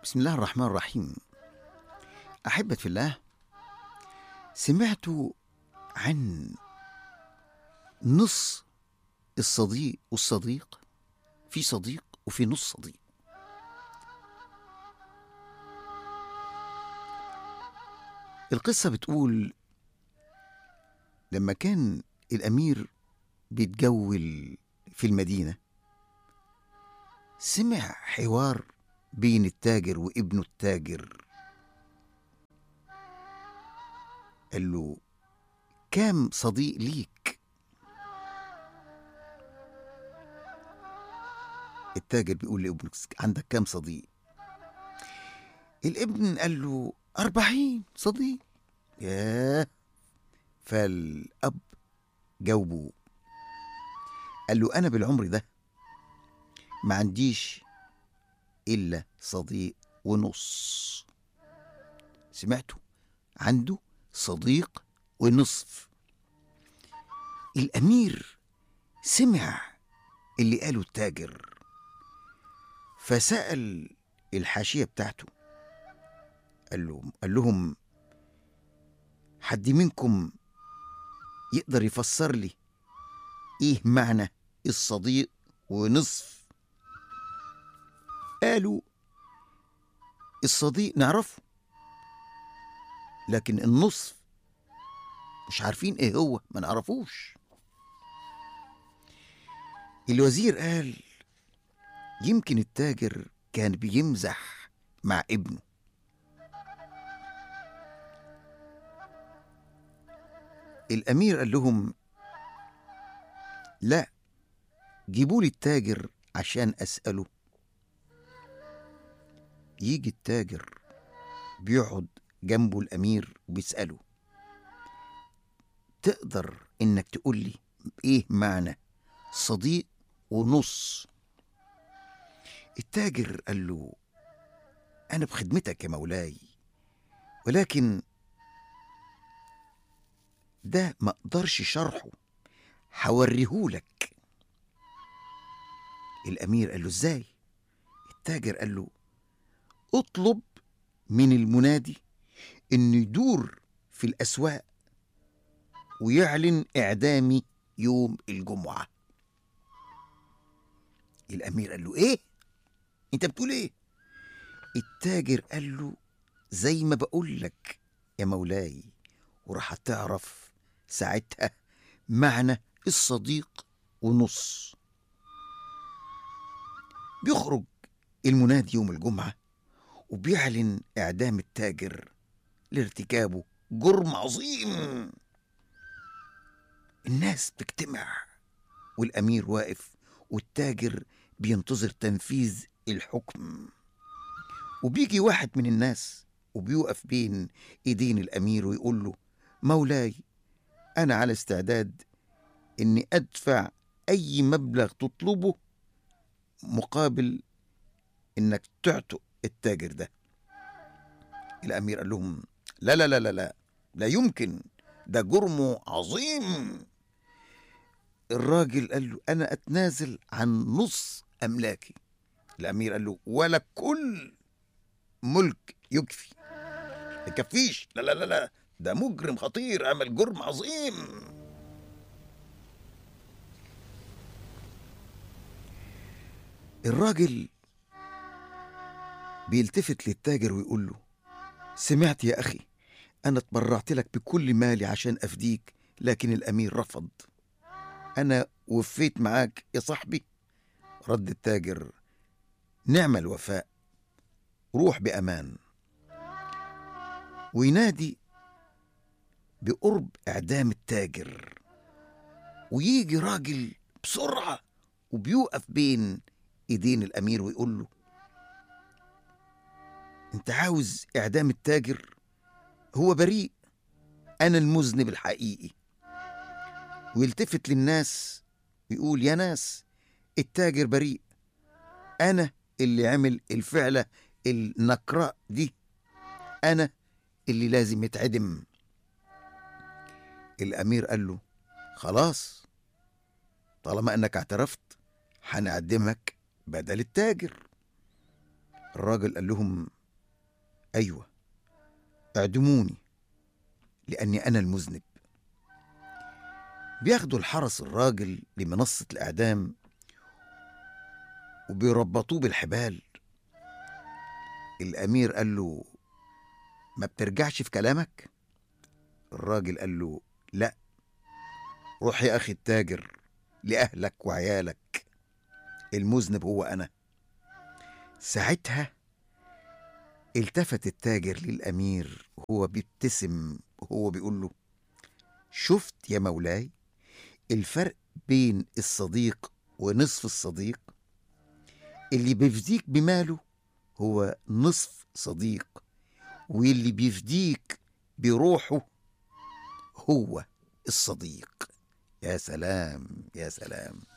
بسم الله الرحمن الرحيم أحبة في الله سمعت عن نص الصديق والصديق في صديق وفي نص صديق القصة بتقول لما كان الأمير بيتجول في المدينة سمع حوار بين التاجر وابنه التاجر قال له كام صديق ليك التاجر بيقول لابنه عندك كام صديق الابن قال له أربعين صديق ياه فالأب جاوبه قال له أنا بالعمر ده ما عنديش إلا صديق ونص سمعتوا عنده صديق ونصف الأمير سمع اللي قاله التاجر فسأل الحاشية بتاعته قال لهم قال لهم حد منكم يقدر يفسر لي ايه معنى الصديق ونصف قالوا الصديق نعرفه لكن النصف مش عارفين ايه هو ما نعرفوش الوزير قال يمكن التاجر كان بيمزح مع ابنه الامير قال لهم لا جيبوا لي التاجر عشان اساله يجي التاجر بيقعد جنبه الامير وبيساله تقدر انك تقول لي ايه معنى صديق ونص التاجر قال له انا بخدمتك يا مولاي ولكن ده ما اقدرش شرحه هوريهولك الامير قال له ازاي التاجر قال له اطلب من المنادي انه يدور في الاسواق ويعلن اعدامي يوم الجمعه الامير قال له ايه انت بتقول ايه التاجر قال له زي ما بقول لك يا مولاي وراح تعرف ساعتها معنى الصديق ونص بيخرج المنادي يوم الجمعة وبيعلن إعدام التاجر لارتكابه جرم عظيم الناس بتجتمع والأمير واقف والتاجر بينتظر تنفيذ الحكم وبيجي واحد من الناس وبيوقف بين ايدين الامير ويقول له مولاي انا على استعداد اني ادفع اي مبلغ تطلبه مقابل انك تعتق التاجر ده الامير قال لهم لا لا لا لا لا لا يمكن ده جرمه عظيم الراجل قال له انا اتنازل عن نص املاكي الامير قال له ولا كل ملك يكفي يكفيش لا لا لا لا ده مجرم خطير عمل جرم عظيم الراجل بيلتفت للتاجر ويقول له سمعت يا أخي أنا اتبرعت لك بكل مالي عشان أفديك لكن الأمير رفض أنا وفيت معاك يا صاحبي رد التاجر نعم الوفاء روح بأمان وينادي بقرب إعدام التاجر ويجي راجل بسرعة وبيوقف بين إيدين الأمير ويقول له أنت عاوز إعدام التاجر هو بريء أنا المذنب الحقيقي ويلتفت للناس ويقول يا ناس التاجر بريء أنا اللي عمل الفعلة النكراء دي أنا اللي لازم يتعدم الأمير قال له خلاص طالما أنك اعترفت هنعدمك بدل التاجر الراجل قال لهم أيوة اعدموني لأني أنا المذنب بياخدوا الحرس الراجل لمنصة الإعدام وبيربطوه بالحبال الأمير قال له ما بترجعش في كلامك الراجل قال له لا روح يا أخي التاجر لأهلك وعيالك المذنب هو أنا ساعتها التفت التاجر للأمير وهو بيبتسم وهو بيقول له شفت يا مولاي الفرق بين الصديق ونصف الصديق اللي بيفديك بماله هو نصف صديق واللي بيفديك بروحه هو الصديق يا سلام يا سلام